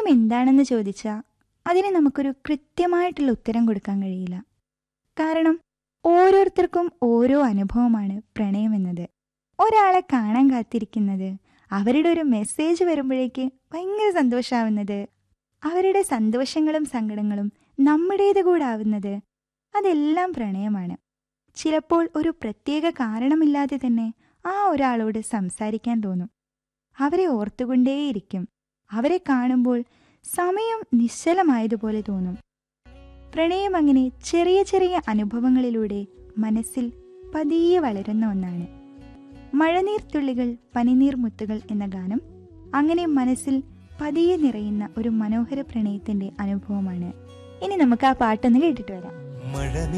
എന്താണെന്ന് ചോദിച്ചാൽ അതിന് നമുക്കൊരു കൃത്യമായിട്ടുള്ള ഉത്തരം കൊടുക്കാൻ കഴിയില്ല കാരണം ഓരോരുത്തർക്കും ഓരോ അനുഭവമാണ് പ്രണയമെന്നത് ഒരാളെ കാണാൻ കാത്തിരിക്കുന്നത് അവരുടെ ഒരു മെസ്സേജ് വരുമ്പോഴേക്ക് ഭയങ്കര സന്തോഷാവുന്നത് അവരുടെ സന്തോഷങ്ങളും സങ്കടങ്ങളും നമ്മുടേത് കൂടാവുന്നത് അതെല്ലാം പ്രണയമാണ് ചിലപ്പോൾ ഒരു പ്രത്യേക കാരണമില്ലാതെ തന്നെ ആ ഒരാളോട് സംസാരിക്കാൻ തോന്നും അവരെ ഓർത്തുകൊണ്ടേയിരിക്കും അവരെ കാണുമ്പോൾ സമയം നിശ്ചലമായതുപോലെ തോന്നും പ്രണയം അങ്ങനെ ചെറിയ ചെറിയ അനുഭവങ്ങളിലൂടെ മനസ്സിൽ പതിയെ വളരുന്ന ഒന്നാണ് മഴനീർ തുള്ളികൾ പനിനീർ മുത്തുകൾ എന്ന ഗാനം അങ്ങനെ മനസ്സിൽ പതിയെ നിറയുന്ന ഒരു മനോഹര പ്രണയത്തിന്റെ അനുഭവമാണ് ഇനി നമുക്ക് ആ പാട്ടൊന്ന് കേട്ടിട്ട് വരാം മഴ